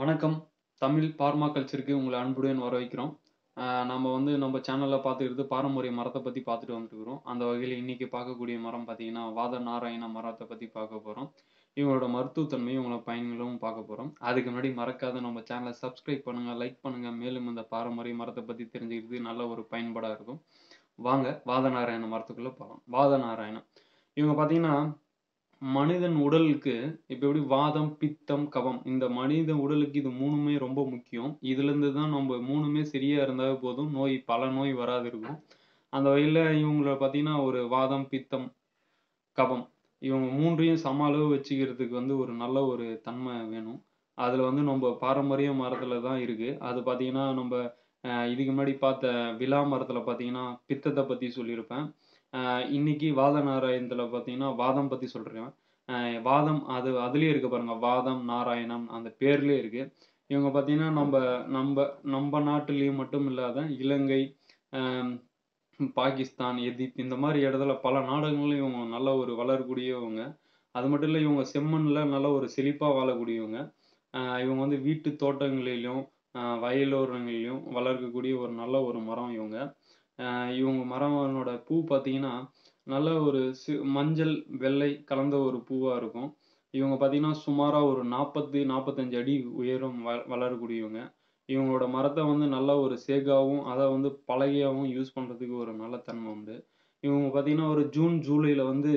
வணக்கம். தமிழ் பார்மா கல்ச்சருக்கு உங்கள அன்புடன் வரவேற்கிறோம். அ நம்ம வந்து நம்ம சேனல்ல பார்த்துக்கிறது பாரம்பரிய மரத்த பத்தி பார்த்துட்டு வந்துட்டுருக்கிறோம். அந்த வகையில இன்னைக்கு பார்க்கக்கூடிய மரம் பார்த்தீங்கன்னா, வாத நாராயண மரத்த பத்தி பார்க்க போறோம். இவங்களோட மருத்துவத்தன்மையும், இவங்களோட பயன்களும் பார்க்க போறோம். அதுக்கு முன்னாடி மறக்காத நம்ம சேனல சப்ஸ்கிரைப் பண்ணுங்க, லைக் பண்ணுங்க. மேலும் இந்த பாரம்பரிய மரத்த பத்தி தெரிஞ்சுக்கிறதுக்கு நல்ல ஒரு பயன்பாடா இருக்கும். வாங்க வாத நாராயண மரத்துக்குள்ள போலாம். வாத நாராயணம். இவங்க பார்த்தீங்கன்னா, மனிதன் உடலுக்கு இப்ப எப்படி வாதம், பித்தம், கபம் இந்த மனித உடலுக்கு இது 3மே ரொம்ப முக்கியம். இதிலிருந்து தான் நம்ம 3மே சரியா இருந்தாவே போதும். நோய் பல நோய் வராது இருக்கும். அந்த வகையில இவங்கள பார்த்தீங்கன்னா, ஒரு வாதம், பித்தம், கபம் இவங்க 3யும் சம அளவு வச்சுக்கிறதுக்கு வந்து ஒரு நல்ல ஒரு தன்மை வேணும். அதுல வந்து நம்ப பாரம்பரிய மரத்துல தான் இருக்கு. அது பார்த்தீங்கன்னா, நம்ப அ இதுக்கு முன்னாடி பார்த்த விலா மரத்துல பார்த்தீங்கன்னா, பித்தத்த பத்தி சொல்லியிருப்பேன். அ இன்னைக்கு வாத நாராயணத்துல பார்த்தீங்கன்னா, வாதம் பத்தி சொல்றேன். அ வாதம் அது அதிலேயே இருக்கு பாருங்க. வாதம், நாராயணம் அந்த பேர்லயே இருக்கு. இவங்க பார்த்தீங்கன்னா, நம்ப நம்ப நம்ப நாட்டிலேயும் மட்டும் இல்லாத இலங்கை, அ பாகிஸ்தான், எகிப்து இந்த மாரி இடத்துல பல நாடுகள்லயும் இவங்க நல்ல ஒரு வளரக்கூடியவங்க. அது மட்டும் இல்ல இவங்க செம்மண்ல நல்ல ஒரு செழிப்பா வாழக்கூடியவங்க. அ இவங்க வந்து வீட்டு தோட்டங்களிலும், அ வயலோரங்களிலும் வளர்க்கக்கூடிய ஒரு நல்ல ஒரு மரம் இவங்க. அ இவங்க மரமனோட பூ பார்த்தீங்கன்னா, நல்ல ஒரு சி மஞ்சள், வெள்ளை கலந்த ஒரு பூவா இருக்கும். இவங்க பார்த்தீங்கன்னா, சுமாரா ஒரு 40, 45 அடி உயரம் வ வளரக்கூடியவங்க. இவங்களோட மரத்த வந்து நல்ல ஒரு சேகாவும், அத வந்து பலகையாவும் யூஸ் பண்றதுக்கு ஒரு நல்ல தன்மை உண்டு. இவங்க பார்த்தீங்கன்னா, ஒரு ஜூன், ஜூலைல வந்து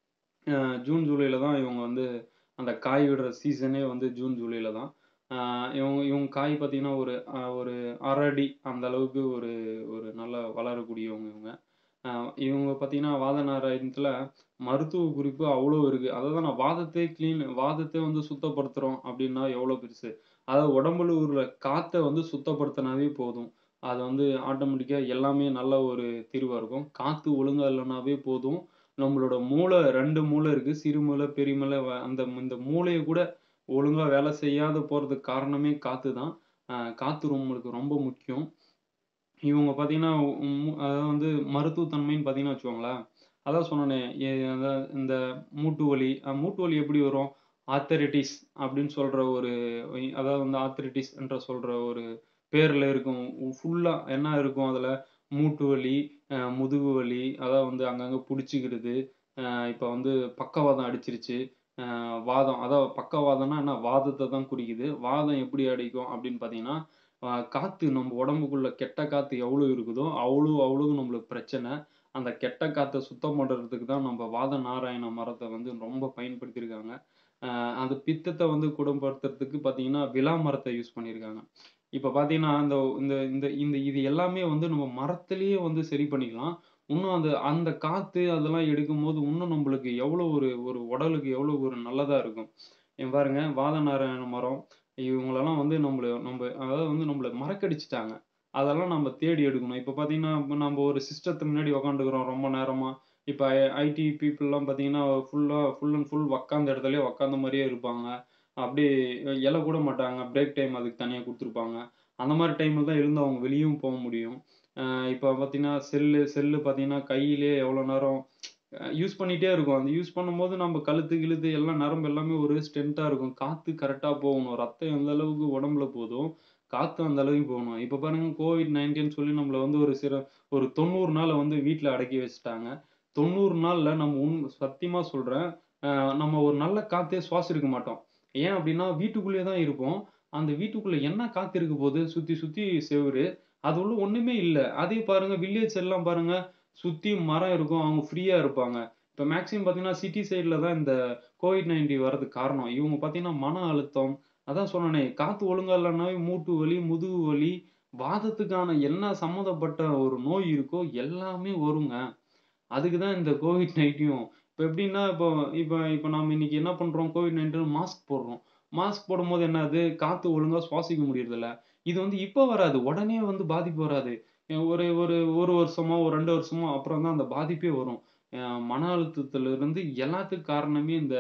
அ ஜூன், ஜூலைல தான் இவங்க வந்து அந்த காய் விடுற சீசனே வந்து ஜூன், ஜூலைல தான். அ இவங்க இவங்க காய் பார்த்தீங்கன்னா, ஒரு அ ஒரு 1/2 அடி அந்த அளவுக்கு ஒரு ஒரு நல்லா வளரக்கூடியவங்க இவங்க. அ இவங்க பார்த்தீங்கன்னா, வாத நாராயணத்துல மருத்துவ குறிப்பு அவ்வளோ இருக்கு. அதாவது நான் வாதத்தை கிளீன் வாதத்த வந்து சுத்தப்படுத்துறோம் அப்டின்னா எவ்வளோ பெருசு. அதாவது உடம்புல உள்ள காத்த வந்து சுத்தப்படுத்தினாவே போதும். அது வந்து ஆட்டோமேட்டிக்கா எல்லாமே நல்ல ஒரு தீர்வா இருக்கும். காத்து ஒழுங்கா இல்லனாவே போதும். நம்மளோட மூளை 2 மூளை இருக்கு. சிறு மூளை, பெரிய மூளை வ அந்த இந்த மூளைய கூட ஒழுங்கா வேலை செய்யாத போறதுக்கு காரணமே காத்து தான். அ காத்து நம்மளுக்கு ரொம்ப முக்கியம். இவங்க பார்த்தீங்கன்னா, ம் அதாவது வந்து மருத்துவ தன்மைன்னு பார்த்தீங்கன்னு வச்சுக்கோங்களேன், அதான் சொன்னனே எ அதான் இந்த மூட்டு வலி, அ மூட்டு வலி எப்படி வரும்? ஆர்த்தரைட்டிஸ் அப்படின்னு சொல்ற ஒரு அதாவது வந்து ஆர்த்தரைட்டிஸ் என்ற சொல்ற ஒரு பேர்ல இருக்கும். ஃபுல்லா என்ன இருக்கும் அதுல? மூட்டு வலி, அ முதுகு வலி, அதாவது வந்து அங்கங்க புடிச்சுக்கிறது, அ இப்ப வந்து பக்கவாதம் அடிச்சிருச்சு, அ வாதம் அதாவது பக்கவாதம்னா என்ன? வாதத்த தான் குறிக்குது. வாதம் எப்படி அடிக்கும் அப்படின்னு பார்த்தீங்கன்னா, அ காத்து நம்ம உடம்புக்குள்ள கெட்ட காத்து எவ்வளோ இருக்குதோ, அவ்வளோ அவ்வளோ நம்மளுக்கு பிரச்சனை. அந்த கெட்ட காத்த சுத்தம் பண்றதுக்கு தான் நம்ம வாத நாராயண மரத்த வந்து ரொம்ப பயன்படுத்தியிருக்காங்க. அ அந்த பித்தத்த வந்து குணப்படுத்துறதுக்கு பார்த்தீங்கன்னா, விலா மரத்த யூஸ் பண்ணியிருக்காங்க. இப்ப பார்த்தீங்கன்னா, இந்த இந்த இந்த இந்த இது எல்லாமே வந்து நம்ம மரத்திலேயே வந்து சரி பண்ணிக்கலாம். இன்னும் அந்த அந்த காத்து அதெல்லாம் எடுக்கும்போது, இன்னும் நம்மளுக்கு எவ்வளோ ஒரு ஒரு உடலுக்கு எவ்வளோ ஒரு நல்லதா இருக்கும். இங்க பாருங்க, வாத நாராயண மரம் இவங்களெல்லாம் வந்து நம்மள நம்ப அதாவது வந்து நம்மள மறக்கடிச்சுட்டாங்க. அதெல்லாம் நம்ம தேடி எடுக்கணும். இப்ப பார்த்தீங்கன்னா, இப்ப நம்ப ஒரு சிஸ்டத்துக்கு முன்னாடி உட்காந்துக்கிறோம் ரொம்ப நேரமா. இப்ப ஐ ஐடி பீப்பிள்லாம் பார்த்தீங்கன்னா, ஃபுல்லா ஃபுல் அண்ட் ஃபுல் உட்காந்த இடத்துலயே உட்காந்த மாரியே இருப்பாங்க. அப்படியே எழக்கூட மாட்டாங்க. பிரேக் டைம் அதுக்கு தனியா குடுத்துருப்பாங்க. அந்த மாரி டைம்ல தான் எழுந்து அவங்க வெளியவும் போ முடியும். அ இப்ப பார்த்தீங்கன்னா, செல்லு செல்லு பார்த்தீங்கன்னா, கையிலேயே எவ்வளோ நேரம் யூஸ் பண்ணிட்டே இருக்கோம். அந்த யூஸ் பண்ணும்போது நம்ம கழுத்து, கிழுத்து எல்லாம் நரம்பு எல்லாமே ஒரு ஸ்ட்ரென்த்தா இருக்கும். காத்து கரெக்ட்டா போகணும். ரத்தம் எந்த அளவுக்கு உடம்புல போதோ, காத்து அந்த அளவுக்கு போகணும். இப்ப பாருங்க கோவிட்-19 சொல்லி நம்மள வந்து ஒரு சில ஒரு 90 நாள வந்து வீட்ல அடக்கி வச்சுட்டாங்க. 90 நாள்ல நம்ம உண் சத்தியமா சொல்றேன், அ நம்ம ஒரு நல்ல காத்தே சுவாசிருக்க மாட்டோம். ஏன் அப்படின்னா, வீட்டுக்குள்ளேயே தான் இருப்போம். அந்த வீட்டுக்குள்ள என்ன காத்து இருக்க போது? சுத்தி சுத்தி செவுரு. அது உள்ள ஒண்ணுமே இல்ல. அதே பாருங்க வில்லேஜ் சைட்லாம் பாருங்க, சுத்தி மரம் இருக்கும். அவங்க ஃப்ரீயா இருப்பாங்க. இப்ப மேக்ஸிமம் பார்த்தீங்கன்னா, சிட்டி சைட்ல தான் இந்த கோவிட்-19 வர்றதுக்கு காரணம். இவங்க பார்த்தீங்கன்னா, மன அழுத்தம் அதான் சொன்னனே, காத்து ஒழுங்கா இல்லனாவே மூட்டு வலி, முதுகு வலி, வாதத்துக்கான என்ன சம்மந்தப்பட்ட ஒரு நோய் இருக்கோ எல்லாமே வருங்க. அதுக்கு தான் இந்த கோவிட்-19யும். இப்ப எப்படின்னா, இப்போ இப்ப இப்ப நாம இன்னைக்கு என்ன பண்றோம்? கோவிட்-19 மாஸ்க் போடுறோம். மாஸ்க் போடும்போது என்ன ஆகுது? காத்து ஒழுங்கா சுவாசிக்க முடியறதில்ல. இது வந்து இப்ப வராது. உடனே வந்து பாதிப்பு வராது. ஒரு ஒரு 1 வருஷமோ, ஒரு 2 வருஷமோ அப்புறம் தான் அந்த பாதிப்பே வரும். அ மன அழுத்தத்திலிருந்து எல்லாத்துக்கும் காரணமே இந்த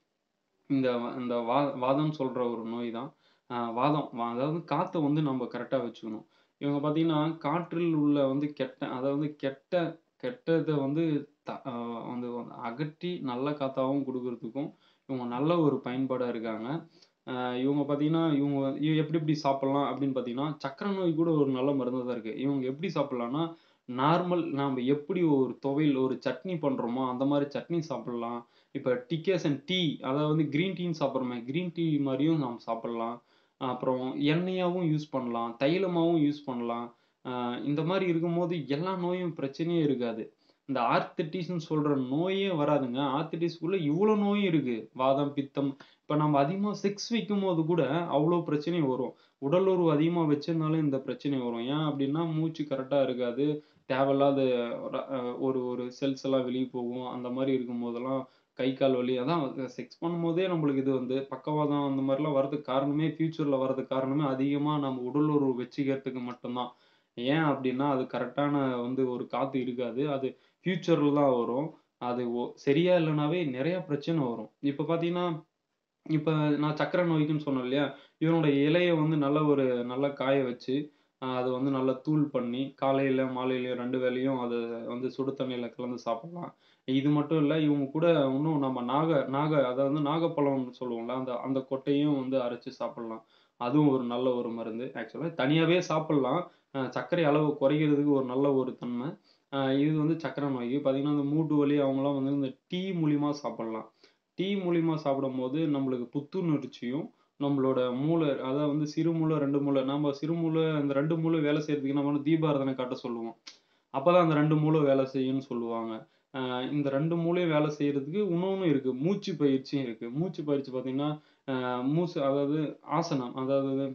இந்த இந்த வா வாதம் சொல்ற ஒரு நோய் தான். அ வாதம் அதாவது காத்த வந்து நம்ம கரெக்ட்டா வச்சுக்கணும். இவங்க பார்த்தீங்கன்னா, காற்றில் உள்ள வந்து கெட்ட அதாவது கெட்ட கெட்டத வந்து த அ வந்து அகற்றி நல்ல காத்தாவும் குடுக்குறதுக்கும், இவங்க நல்ல ஒரு பயன்பாடா இருக்காங்க. அ இவங்க பார்த்தீங்கன்னா, இவங்க இ எப்படி எப்படி சாப்பிடலாம் அப்படின்னு பார்த்தீங்கன்னா, சர்க்கரை நோய் கூட ஒரு நல்ல மருந்து தான் இருக்கு. இவங்க எப்படி சாப்பிடலாம்னா, நார்மல் நாம எப்படி ஒரு துவையல், ஒரு சட்னி பண்றோமோ, அந்த மாரி சட்னி சாப்பிடலாம். இப்ப டிகாஷன் டீ அதாவது வந்து கிரீன் டீன்னு சாப்பிடுறோமே, கிரீன் டீ மாரியும் நாம சாப்பிடலாம். அப்புறம் எண்ணெயாவும் யூஸ் பண்ணலாம். தைலமாவும் யூஸ் பண்ணலாம். அ இந்த மாரி இருக்கும்போது எல்லா நோயும் பிரச்சனையே இருக்காது. இந்த ஆர்த்திடிஸ்ன்னு சொல்ற நோயே வராதுங்க. ஆர்த்திடிஸ்க்குள்ள இவ்ளோ நோயும் இருக்கு. வாதம், பித்தம் இப்ப நம்ம அதிகமா செக்ஸ் வைக்கும்போது கூட அவ்ளோ பிரச்சனை வரும். உடல் உறவு அதிகமா வச்சிருந்தாலே இந்த பிரச்சனை வரும். ஏன் அப்டின்னா, மூச்சு கரெக்ட்டா இருக்காது. தேவையில்லாத ர அ ஒரு ஒரு செல்ஸ் எல்லாம் வெளிய போகும். அந்த மாரி இருக்கும்போதெல்லாம் கை, கால் வலி அதான் செக்ஸ் பண்ணும்போதே நம்மளுக்கு இது வந்து பக்கவாதம் அந்த மாரிலாம் வர்றதுக்கு காரணமே ஃபியூச்சர்ல வர்றதுக்கு காரணமே அதிகமா நம்ம உடல் உறவு வச்சுக்கிறதுக்கு மட்டும் தான். ஏன் அப்டின்னா, அது கரெக்ட்டான வந்து ஒரு காத்து இருக்காது. அது ஃபியூச்சர்ல தான் வரும். அது ஒ சரியா இல்லனாவே நெறைய பிரச்சனை வரும். இப்ப பார்த்தீங்கன்னா, இப்ப நான் சர்க்கரை நோய்க்குன்னு சொன்னேன் இல்லையா? இதனுடைய இலைய வந்து நல்ல ஒரு நல்லா காய வச்சு, அ அத வந்து நல்லா தூள் பண்ணி, காலையில, மாலையிலயும் 2 வேளையும் அத வந்து சுடு தண்ணீல கலந்து சாப்பிடலாம். இது மட்டும் இல்ல, இவங்க கூட இன்னும் நம்ம நாக நாக அதாவது நாகப்பழம்னு சொல்லுவோம்ல, அந்த அந்த கொட்டையும் வந்து அரைச்சு சாப்பிடலாம். அதுவும் ஒரு நல்ல ஒரு மருந்து. ஆக்சுவலா தனியாவே சாப்பிடலாம். அ சர்க்கரை அளவு குறைக்கிறதுக்கு ஒரு நல்ல ஒரு தன்மை. அ இது வந்து சர்க்கரை நோய்க்கு. பார்த்தீங்கன்னா, இந்த மூட்டு வலி அவங்கலாம் வந்து இந்த டீ மூலியமா சாப்பிடலாம். டீ மூலியமா சாப்பிடும்போது நம்மளுக்கு புத்துணர்ச்சியும், நம்மளோட மூளை அதாவது வந்து சிறுமூளை, 2 மூளை நாம சிறுமூளை அந்த 2 மூளை வேலை செய்றதுக்கு நம்ம வந்து தீபாராதனை காட்ட சொல்லுவோம். அப்பதான் அந்த 2 மூளை வேலை செய்யும்னு சொல்லுவாங்க. அ இந்த 2 மூளையும் வேலை செய்றதுக்கு இன்னொன்னும் இருக்கு. மூச்சு பயிற்சியும் இருக்கு. மூச்சு பயிற்சி பார்த்தீங்கன்னா, அ மூச்சு அதாவது ஆசனம் அதாவது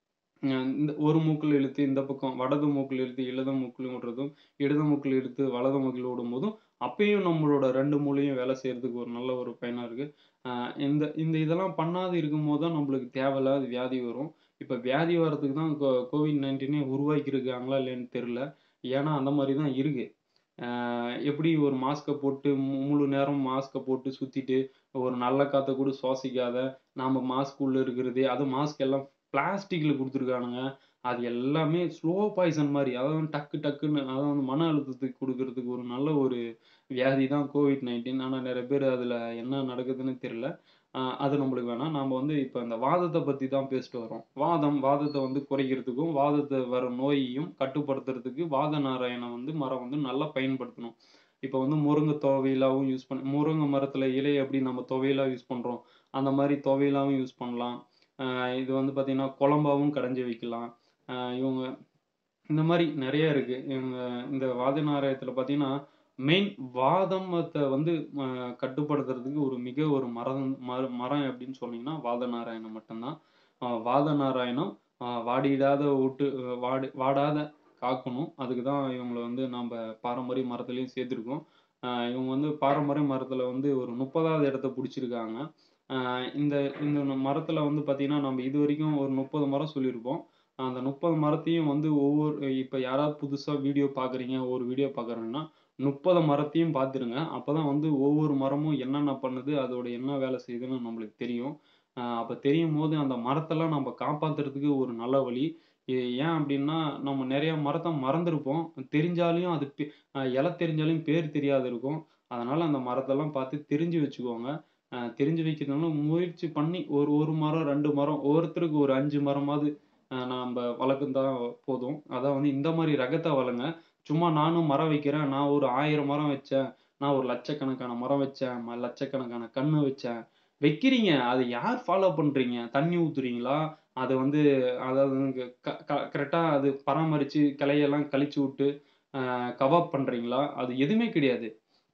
அ இந்த ஒரு மூக்குல இழுத்து இந்த பக்கம் வடது மூக்குல இழுத்து இடது மூக்குல விடுறதும், இடது மூக்குல இழுத்து வலது மூக்குல விடும்போதும், அப்பயும் நம்மளோட 2 மூளையும் வேலை செய்றதுக்கு ஒரு நல்ல ஒரு பயனா இருக்கு. அ இந்த இந்த இதெல்லாம் பண்ணாது இருக்கும்போது தான் நம்மளுக்கு தேவையில்லாத வியாதி வரும். இப்ப வியாதி வர்றதுக்கு தான் கோ கோவிட்-19னே உருவாக்கியிருக்காங்களா இல்லையான்னு தெரியல. ஏன்னா அந்த மாரி தான் இருக்கு. அ எப்படி ஒரு மாஸ்க்க போட்டு மு முழு நேரம் மாஸ்க்க போட்டு சுத்திட்டு, ஒரு நல்ல காத்த கூட சுவாசிக்காத, நாம மாஸ்க் உள்ள இருக்கிறது அதுவும் மாஸ்க் எல்லாம் பிளாஸ்டிக்ல குடுத்துருக்கானுங்க. அது எல்லாமே ஸ்லோ பாய்சன் மாரி. அதாவது டக்கு டக்குன்னு அதாவது வந்து மன அழுத்தத்துக்கு குடுக்குறதுக்கு ஒரு நல்ல ஒரு வியாதி தான் கோவிட்-19. ஆனா நெறைய பேர் அதுல என்ன நடக்குதுன்னு தெரியல. அ அது நம்மளுக்கு வேணாம். நாம வந்து இப்ப இந்த வாதத்த பத்தி தான் பேசிட்டு வர்றோம். வாதம், வாதத்த வந்து குறைக்கிறதுக்கும், வாதத்த வரும் நோயையும் கட்டுப்படுத்துறதுக்கு வாத நாராயணம் வந்து மரம் வந்து நல்லா பயன்படுத்தணும். இப்ப வந்து முருங்கை துவையலாவும் யூஸ் பண்ண முருங்கை மரத்துல இலைய எப்படி நம்ம துவையலா யூஸ் பண்றோம், அந்த மாரி துவையலாவும் யூஸ் பண்ணலாம். அ இது வந்து பார்த்தீங்கன்னா, குழம்பாவும் கடைஞ்சு வைக்கலாம். அ இவங்க இந்த மாரி நெறைய இருக்கு. இவங்க இந்த வாத நாராயணத்துல பார்த்தீங்கன்னா, மெயின் வாதமத்த வந்து அ கட்டுப்படுத்துறதுக்கு ஒரு மிக ஒரு மரம் மர மரம் அப்படின்னு சொன்னீங்கன்னா, வாத நாராயணம் மட்டும் தான். அ வாத நாராயணம் அ வாடிடாத வுட்டு வாடி வாடாத காக்கணும். அதுக்கு தான் இவங்கள வந்து நம்ப பாரம்பரிய மரத்திலயும் சேர்த்துருக்கோம். அ இவங்க வந்து பாரம்பரிய மரத்துல வந்து ஒரு 30வது இடத்த புடிச்சிருக்காங்க. அ இந்த இந்த மரத்துல வந்து பார்த்தீங்கன்னா, நம்ம இதுவரைக்கும் ஒரு 30 மரம் சொல்லியிருப்போம். அந்த 30 மரத்தையும் வந்து ஒவ்வொரு இப்ப யாராவது புதுசா வீடியோ பார்க்குறீங்க, ஒரு வீடியோ பார்க்குறீங்கன்னா, 30 மரத்தையும் பார்த்துருங்க. அப்பதான் வந்து ஒவ்வொரு மரமும் என்னென்ன பண்ணுது, அதோட என்ன வேலை செய்யுதுன்னு நம்மளுக்கு தெரியும். அ அப்ப தெரியும்போது அந்த மரத்தெல்லாம் நம்ப காப்பாத்துறதுக்கு ஒரு நல்ல வழி. எ ஏன் அப்டின்னா, நம்ம நெறைய மரத்த மறந்திருப்போம். தெரிஞ்சாலும் அது பெ அ இல தெரிஞ்சாலும் பேர் தெரியாது இருக்கும். அதனால அந்த மரத்தெல்லாம் பார்த்து தெரிஞ்சு வச்சுக்கோங்க. அ தெரிஞ்சு வைக்கிறதுனால முயற்சி பண்ணி ஒரு 1 மரம், 2 மரம் ஒவ்வொருத்தருக்கு ஒரு 5 மரமாவது அ நம்ப வளர்க்குந்தா போதும். அதான் வந்து இந்த மாரி ரகத்த வளங்க. சும்மா நானும் மரம் வைக்கிறேன், நான் ஒரு 1000 மரம் வச்சேன், நான் ஒரு லட்சக்கணக்கான மரம் வச்சேன், ம லட்சக்கணக்கான கண்ணு வச்சேன். வைக்கிறீங்க. அத யார் ஃபாலோ பண்றீங்க? தண்ணி ஊத்துறீங்களா? அத வந்து அதாவது வந்து க க கரெக்ட்டா அது பராமரிச்சு கிளையெல்லாம் கழிச்சு விட்டு, அ கவ் அப் பண்றீங்களா? அது எதுவுமே கிடையாது.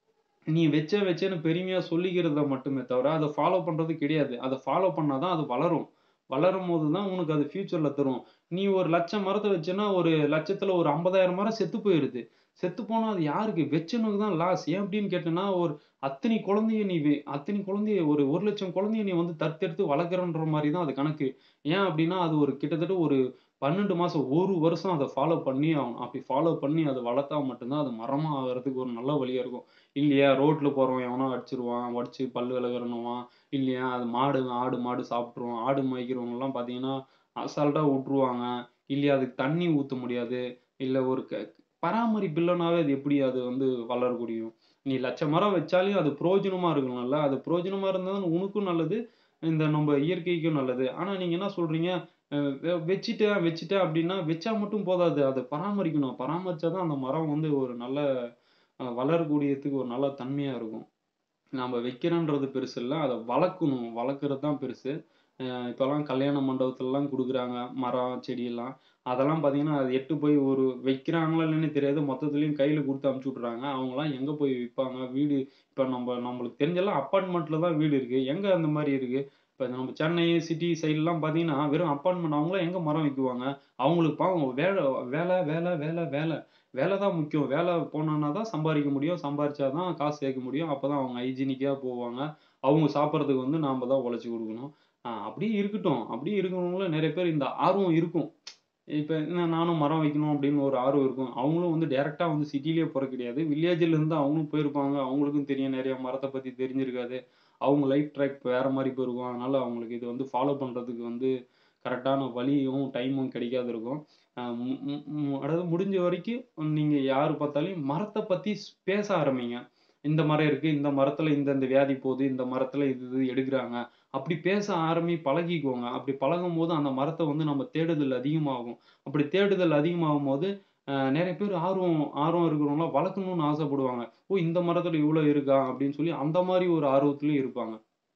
நீ வச்சேன் வச்சேன்னு பெருமையா சொல்லிக்கிறத மட்டுமே தவிர, அத ஃபாலோ பண்றது கிடையாது. அத ஃபாலோ பண்ணா தான் அது வளரும். வளரும்போது தான் உனக்கு அது ஃபியூச்சர்ல தரும். நீ ஒரு 1,00,000 மரத்த வச்சேன்னா, ஒரு 1,00,000த்துல ஒரு 50,000 மரம் செத்து போயிருது. செத்து போனா அது யாருக்கு? வச்சவனுக்கு தான் லாஸ். ஏன் அப்டின்னு கேட்டேன்னா, ஒரு அத்தனை குழந்தைய நீ வே அத்தனை குழந்தைய ஒரு 1,00,000 குழந்தைய நீ வந்து தத்தெடுத்து வளர்க்குறன்ற மாரி தான் அது கணக்கு. ஏன் அப்டின்னா, அது ஒரு கிட்டத்தட்ட ஒரு 12 மாசம், 1 வருஷம் அத ஃபாலோ பண்ணியே ஆகணும். அப்டி ஃபாலோ பண்ணி அத வளர்த்தா மட்டும் தான் அது மரமா ஆகுறதுக்கு ஒரு நல்ல வழியா இருக்கும். இல்லையா, ரோட்ல போறவன் எவனோ அடிச்சுருவான், உடைச்சு பல்லு விளக்குறேன்னுவான். இல்லையா, அது மாடு ஆடு, மாடு சாப்ட்டுரும். ஆடு மேய்க்கிறவங்கலாம் பார்த்தீங்கன்னா, அசால்ட்டா வுட்டுருவாங்க. இல்லையா, அதுக்கு தண்ணி ஊத்த முடியாது. இல்ல ஒரு க பராமரிப்பு இல்லனாவே அது எப்படி அது வந்து வளர முடியும்? நீ 1,00,000 மரம் வச்சாலும் அது புரோஜனமா இருக்கணும்ல. அது புரோஜனமா இருந்தா தான் உனக்கும் நல்லது. இந்த நம்ம இயற்கைக்கும் நல்லது ஆனா நீங்க என்ன சொல்றீங்க அஹ் வெ- வச்சிட்டேன் வச்சிட்டேன் அப்படின்னா வச்சா மட்டும் போதாது அதை பராமரிக்கணும் பராமரிச்சாதான் அந்த மரம் வந்து ஒரு நல்ல அஹ் வளரக்கூடியதுக்கு ஒரு நல்ல தன்மையா இருக்கும் நம்ம வைக்கிறோன்றது பெருசு இல்லை அதை வளர்க்கணும் வளர்க்குறது தான் பெருசு அஹ் இப்பெல்லாம் கல்யாண மண்டபத்துலலாம் கொடுக்குறாங்க மரம் செடியெல்லாம் அதெல்லாம் பார்த்தீங்கன்னா அது எட்டு போய் ஒரு வைக்கிறாங்களா இல்லைன்னு தெரியாது மொத்தத்துலையும் கையில் கொடுத்து அமுச்சு விட்றாங்க அவங்களாம் எங்கே போய் விற்பாங்க வீடு இப்போ நம்ம நம்மளுக்கு தெரிஞ்செல்லாம் அப்பார்ட்மெண்ட்டில் தான் வீடு இருக்குது எங்கே அந்த மாதிரி இருக்குது இப்போ நம்ம சென்னை சிட்டி சைட்லாம் பார்த்தீங்கன்னா வெறும் அப்பார்ட்மெண்ட் அவங்களாம் எங்கே மரம் வைக்குவாங்க அவங்களுக்கு பாவம் வேலை வேலை வேலை வேலை வேலை வேலை தான் முக்கியம் வேலை போனோன்னா தான் சம்பாதிக்க முடியும் சம்பாரிச்சாதான் காசு சேர்க்க முடியும் அப்போ தான் அவங்க ஹைஜீனிக்காக போவாங்க அவங்க சாப்பிட்றதுக்கு வந்து நாம தான் உழைச்சி கொடுக்கணும் ஆஹ் அப்படியே இருக்கட்டும் அப்படியே இருக்கிறவங்களும் நிறைய பேர் இந்த ஆர்வம் இருக்கும் இப்போ என்ன நானும் மரம் வைக்கணும் அப்படின்னு ஒரு ஆர்வம் இருக்கும் அவங்களும் வந்து டைரக்டா வந்து சிட்டிலேயே போற கிடையாது வில்லேஜில் இருந்து அவங்களும் போயிருப்பாங்க அவங்களுக்கும் தெரியும் நிறைய மரத்தை பத்தி தெரிஞ்சிருக்காது அவங்க லைஃப் ட்ராக் வேற மாதிரி போயிருக்கும் அதனால அவங்களுக்கு இது வந்து ஃபாலோ பண்றதுக்கு வந்து கரெக்டான வழியும் டைமும் கிடைக்காது இருக்கும் ஆஹ் மு- மு- மு- அதாவது முடிஞ்ச வரைக்கும் நீங்க யாரு பார்த்தாலும் மரத்தை பத்தி ஸ்- பேச ஆரம்பிங்க இந்த மரம் இருக்கு இந்த மரத்துல இந்த இந்த வியாதி போகுது இந்த மரத்துல இது இது எடுக்கிறாங்க அப்படி பேச ஆரம்பி பழகிக்கோங்க அப்படி பழகும் போது அந்த மரத்தை வந்து நம்ம தேடுதல் அதிகமாகும் அப்படி தேடுதல் அதிகமாகும் போது ஆஹ் நிறைய பேர் ஆர்வம் ஆர்வம் இருக்கிறவங்களாம் வளர்க்கணும்னு ஆசைப்படுவாங்க ஓ இந்த மரத்துல இவ்வளவு இருக்கா அப்படின்னு சொல்லி அந்த மாதிரி ஒரு ஆர்வத்திலயும் இருப்பாங்க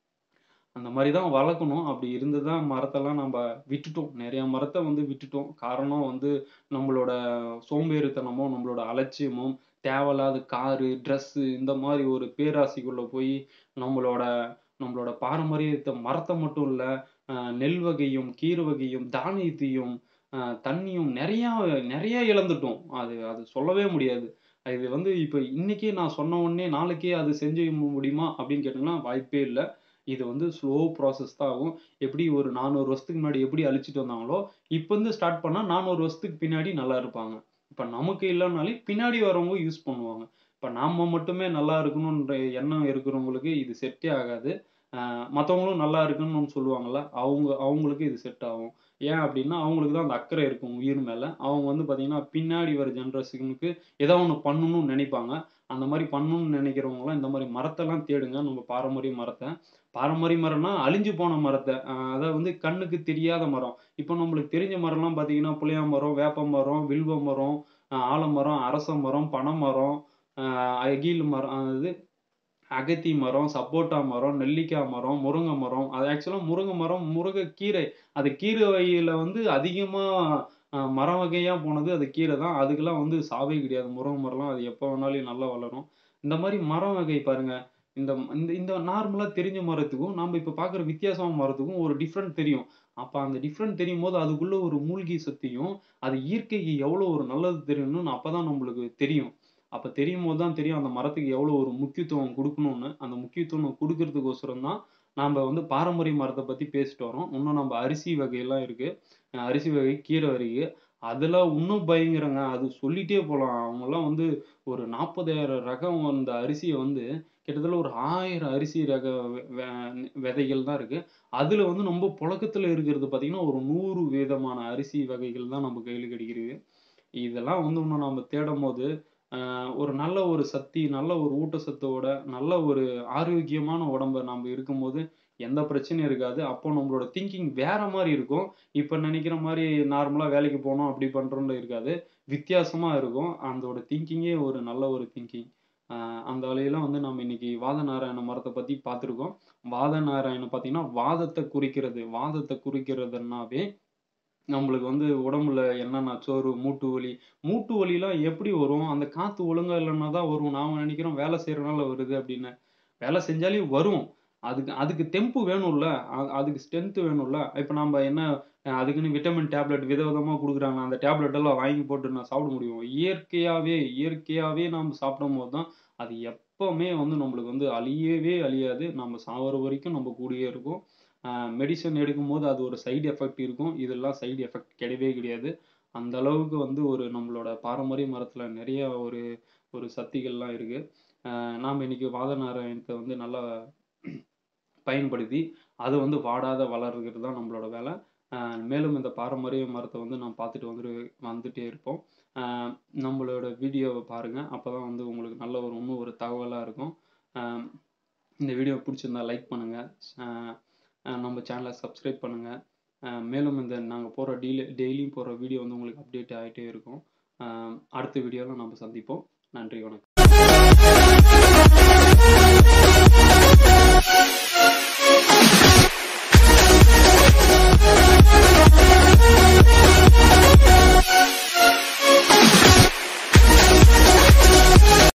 அந்த மாதிரி தான் வளர்க்கணும் அப்படி இருந்து தான் மரத்தெல்லாம் நம்ம விட்டுட்டோம் நிறைய மரத்தை வந்து விட்டுட்டோம் காரணம் வந்து நம்மளோட சோம்பேறித்தனமும் நம்மளோட அலட்சியமும் தேவையில்லாத காரு ட்ரெஸ்ஸு இந்த மாதிரி ஒரு பேராசைக்குள்ள போய் நம்மளோட நம்மளோட பாரம்பரியத்தை மரத்தை மட்டும் இல்ல ஆஹ் நெல் வகையும் கீரை வகையும் தானியத்தையும் ஆஹ் தண்ணியும் நிறைய நிறைய இழந்துட்டோம் அது அது சொல்லவே முடியாது இது வந்து இப்ப இன்னைக்கே நான் சொன்ன உடனே நாளைக்கே அது செஞ்சு முடியுமா அப்படின்னு கேட்டீங்கன்னா வாய்ப்பே இல்லை இது வந்து ஸ்லோ ப்ராசஸ் தான் ஆகும் எப்படி ஒரு நானூறு வருஷத்துக்கு முன்னாடி எப்படி அழிச்சிட்டு வந்தாங்களோ இப்போ வந்து ஸ்டார்ட் பண்ணா நானூறு வருஷத்துக்கு பின்னாடி நல்லா இருப்பாங்க இப்ப நமக்கு இல்லைனாலும் பின்னாடி வரவங்க யூஸ் பண்ணுவாங்க இப்ப நாம மட்டுமே நல்லா இருக்கணும்ன்ற எண்ணம் இருக்கிறவங்களுக்கு இது செட்டே ஆகாது ஆஹ் மத்தவங்களும் நல்லா இருக்குன்னு சொல்லுவாங்கல்ல அவங்க அவங்களுக்கு இது செட் ஆகும் ஏன் அப்படின்னா அவங்களுக்கு தான் அந்த அக்கறை இருக்கும் உயிர் மேல அவங்க வந்து பாத்தீங்கன்னா பின்னாடி வர ஜென்ரேஷனுக்கு ஏதோ ஒண்ணு பண்ணணும்னு நினைப்பாங்க அந்த மாதிரி பண்ணணும்னு நினைக்கிறவங்கலாம் இந்த மாதிரி மரத்தெல்லாம் தேடுங்க நம்ம பாரம்பரிய மரத்தை பாரம்பரிய மரம்னா அழிஞ்சு போன மரத்தை ஆஹ் அதாவது வந்து கண்ணுக்கு தெரியாத மரம் இப்போ நம்மளுக்கு தெரிஞ்ச மரம்லாம் பார்த்தீங்கன்னா புளியா மரம் வேப்ப மரம் வில்வ மரம் ஆஹ் ஆலமரம் அரச மரம் பனைமரம் ஆஹ் அகில் மரம் அது அகத்தி மரம் சப்போட்டா மரம் நெல்லிக்காய் மரம் முருங்கை மரம் அது ஆக்சுவலாக முருங்கை மரம் முருங்கைக்கீரை அது கீரை வகையில வந்து அதிகமா ஆஹ் மரம் வகையா போனது அது கீரை தான் அதுக்கெல்லாம் வந்து சாவே கிடையாது முருங்கை மரம்லாம் அது எப்போ வேணாலும் நல்லா வளரும் இந்த மாதிரி மரம் வகை பாருங்க இந்த இந்த இந்த நார்மலா தெரிஞ்ச மரத்துக்கும் நம்ம இப்ப பாக்குற வித்தியாசமான மரத்துக்கும் ஒரு டிஃப்ரெண்ட் தெரியும் அப்ப அந்த டிஃப்ரெண்ட் தெரியும் போது அதுக்குள்ள ஒரு மூலிகை சக்தியும் அது இயற்கைக்கு எவ்வளவு ஒரு நல்லது தெரியும்னு அப்பதான் நம்மளுக்கு தெரியும் அப்ப தெரியும் போது தான் தெரியும் அந்த மரத்துக்கு எவ்வளவு ஒரு முக்கியத்துவம் கொடுக்கணும்னு அந்த முக்கியத்துவம் கொடுக்கறதுக்கோசரம் தான் நாம வந்து பாரம்பரிய மரத்தை பத்தி பேசிட்டு வரோம் இன்னும் நம்ம அரிசி வகையெல்லாம் இருக்கு அஹ் அரிசி வகை கீரை வகை அதுல இன்னும் பயங்கரங்க அது சொல்லிட்டே போலாம் அவங்கெல்லாம் வந்து ஒரு நாற்பதாயிரம் ரகம் அந்த அரிசியை வந்து கிட்டத்தட்ட ஒரு ஆயிரம் அரிசி ரக வெ- வெ- விதைகள் தான் இருக்கு அதுல வந்து நம்ம புழக்கத்துல இருக்கிறது பாத்தீங்கன்னா ஒரு நூறு விதமான அரிசி வகைகள் தான் நம்ம கையில கிடைக்கிறது இதெல்லாம் வந்து இன்னும் நம்ம தேடும் போது ஆஹ் ஒரு நல்ல ஒரு சக்தி நல்ல ஒரு ஊட்டச்சத்தோட நல்ல ஒரு ஆரோக்கியமான உடம்ப நம்ம இருக்கும்போது எந்த பிரச்சனையும் இருக்காது அப்போ நம்மளோட திங்கிங் வேற மாதிரி இருக்கும் இப்ப நினைக்கிற மாதிரி நார்மலா வேலைக்கு போகணும் அப்படி பண்றோம்னு இருக்காது வித்தியாசமா இருக்கும் அதோட திங்கிங்கே ஒரு நல்ல ஒரு திங்கிங் அந்த வழியில வந்து நம்ம இன்னைக்கு வாத நாராயண மரத்தை பத்தி பார்த்திருக்கோம் வாத நாராயணம் பார்த்தீங்கன்னா வாதத்தை குறிக்கிறது வாதத்தை குறிக்கிறதுனாவே நம்மளுக்கு வந்து உடம்புல என்னென்ன சோறு மூட்டு வலி மூட்டு வலிலாம் எப்படி வரும் அந்த காத்து ஒழுங்கா இல்லைன்னா தான் வரும் நாம நினைக்கிறோம் வேலை செய்யறதுனால வருது அப்படின்னு வேலை செஞ்சாலே வரும் அதுக்கு அதுக்கு தெம்பு வேணும்ல அ- அதுக்கு ஸ்ட்ரென்த் வேணும்ல இப்ப நம்ம என்ன அஹ் அதுக்குன்னு விட்டமின் டேப்லெட் விதவிதமா கொடுக்குறாங்க அந்த டேப்லெட் எல்லாம் வாங்கி போட்டு நான் சாப்பிட முடியும் இயற்கையாவே இயற்கையாவே நாம சாப்பிடும் போது தான் அது எப்பவுமே வந்து நம்மளுக்கு வந்து அழியவே அழியாது நம்ம சாவர வரைக்கும் நம்ம கூடயே இருக்கும் மெடிசன் எடுக்கும்போது அது ஒரு சைடு எஃபெக்ட் இருக்கும் இதெல்லாம் சைடு எஃபெக்ட் கிடையவே கிடையாது அந்த அளவுக்கு வந்து ஒரு நம்மளோட பாரம்பரிய மரத்துல நிறைய ஒரு ஒரு சக்திகள்லாம் இருக்கு ஆஹ் நாம இன்னைக்கு வாத நாராயணத்தை வந்து நல்லா பயன்படுத்தி அது வந்து வாடாத வளர்கிறது தான் நம்மளோட வேலை ஆஹ் மேலும் இந்த பாரம்பரிய மரத்தை வந்து நான் பார்த்துட்டு வந்துட்டு வந்துட்டே இருப்போம் ஆஹ் நம்மளோட வீடியோவை பாருங்க அப்பதான் வந்து உங்களுக்கு நல்ல ஒரு இன்னும் ஒரு தகவலா இருக்கும் ஆஹ் இந்த வீடியோ பிடிச்சிருந்தா லைக் பண்ணுங்க ஆஹ் அஹ் நம்ம சேனலை சப்ஸ்கிரைப் பண்ணுங்கள் மேலும் இந்த நாங்கள் போகிற டெய்லி டெய்லியும் போடுற வீடியோ வந்து உங்களுக்கு அப்டேட் ஆகிட்டே இருக்கும் அஹ் அடுத்த வீடியோவில் நம்ம சந்திப்போம் நன்றி வணக்கம்